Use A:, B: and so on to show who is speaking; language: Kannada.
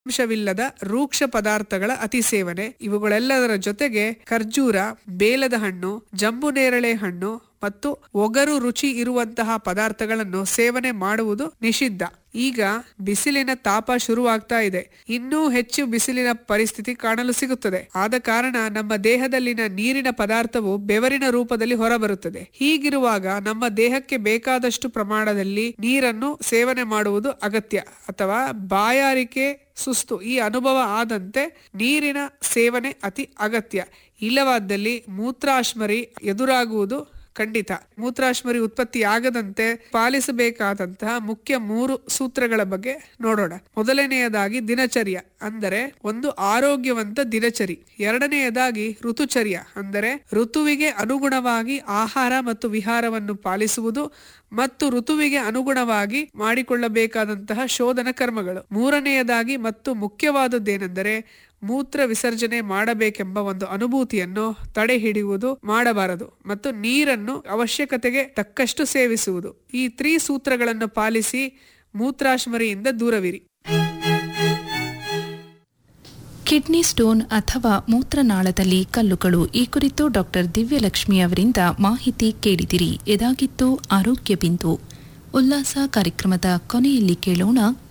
A: ಅಂಶವಿಲ್ಲದ ರೂಕ್ಷ ಪದಾರ್ಥಗಳ ಅತಿ ಸೇವನೆ ಇವುಗಳೆಲ್ಲದರ ಜೊತೆಗೆ ಖರ್ಜೂರ ಬೇಲದ ಹಣ್ಣು ಜಂಬು ನೇರಳೆ ಹಣ್ಣು ಮತ್ತು ಒಗರು ರುಚಿ ಇರುವಂತಹ ಪದಾರ್ಥಗಳನ್ನು ಸೇವನೆ ಮಾಡುವುದು ನಿಷಿದ್ಧ ಈಗ ಬಿಸಿಲಿನ ತಾಪ ಶುರುವಾಗ್ತಾ ಇದೆ ಇನ್ನೂ ಹೆಚ್ಚು ಬಿಸಿಲಿನ ಪರಿಸ್ಥಿತಿ ಕಾಣಲು ಸಿಗುತ್ತದೆ ಆದ ಕಾರಣ ನಮ್ಮ ದೇಹದಲ್ಲಿನ ನೀರಿನ ಪದಾರ್ಥವು ಬೆವರಿನ ರೂಪದಲ್ಲಿ ಹೊರಬರುತ್ತದೆ ಹೀಗಿರುವಾಗ ನಮ್ಮ ದೇಹಕ್ಕೆ ಬೇಕಾದಷ್ಟು ಪ್ರಮಾಣದಲ್ಲಿ ನೀರನ್ನು ಸೇವನೆ ಮಾಡುವುದು ಅಗತ್ಯ ಅಥವಾ ಬಾಯಾರಿಕೆ ಸುಸ್ತು ಈ ಅನುಭವ ಆದಂತೆ ನೀರಿನ ಸೇವನೆ ಅತಿ ಅಗತ್ಯ ಇಲ್ಲವಾದಲ್ಲಿ ಮೂತ್ರಾಶ್ಮರಿ ಎದುರಾಗುವುದು ಖಂಡಿತ ಮೂತ್ರಾಶ್ಮರಿ ಉತ್ಪತ್ತಿ ಆಗದಂತೆ ಪಾಲಿಸಬೇಕಾದಂತಹ ಮುಖ್ಯ ಮೂರು ಸೂತ್ರಗಳ ಬಗ್ಗೆ ನೋಡೋಣ ಮೊದಲನೆಯದಾಗಿ ದಿನಚರ್ಯ ಅಂದರೆ ಒಂದು ಆರೋಗ್ಯವಂತ ದಿನಚರಿ ಎರಡನೆಯದಾಗಿ ಋತುಚರ್ಯ ಅಂದರೆ ಋತುವಿಗೆ ಅನುಗುಣವಾಗಿ ಆಹಾರ ಮತ್ತು ವಿಹಾರವನ್ನು ಪಾಲಿಸುವುದು ಮತ್ತು ಋತುವಿಗೆ ಅನುಗುಣವಾಗಿ ಮಾಡಿಕೊಳ್ಳಬೇಕಾದಂತಹ ಶೋಧನ ಕರ್ಮಗಳು ಮೂರನೆಯದಾಗಿ ಮತ್ತು ಮುಖ್ಯವಾದದ್ದೇನೆಂದರೆ ಮೂತ್ರ ವಿಸರ್ಜನೆ ಮಾಡಬೇಕೆಂಬ ಒಂದು ಅನುಭೂತಿಯನ್ನು ತಡೆ ಹಿಡಿಯುವುದು ಮಾಡಬಾರದು ಮತ್ತು ನೀರನ್ನು ಅವಶ್ಯಕತೆಗೆ ತಕ್ಕಷ್ಟು ಸೇವಿಸುವುದು ಈ ತ್ರೀ ಸೂತ್ರಗಳನ್ನು ಪಾಲಿಸಿ ಮೂತ್ರಾಶ್ಮರಿಯಿಂದ ದೂರವಿರಿ
B: ಕಿಡ್ನಿ ಸ್ಟೋನ್ ಅಥವಾ ಮೂತ್ರನಾಳದಲ್ಲಿ ಕಲ್ಲುಗಳು ಈ ಕುರಿತು ಡಾಕ್ಟರ್ ದಿವ್ಯಲಕ್ಷ್ಮಿ ಅವರಿಂದ ಮಾಹಿತಿ ಕೇಳಿದಿರಿ ಇದಾಗಿತ್ತು ಆರೋಗ್ಯ ಬಿಂದು ಉಲ್ಲಾಸ ಕಾರ್ಯಕ್ರಮದ ಕೊನೆಯಲ್ಲಿ ಕೇಳೋಣ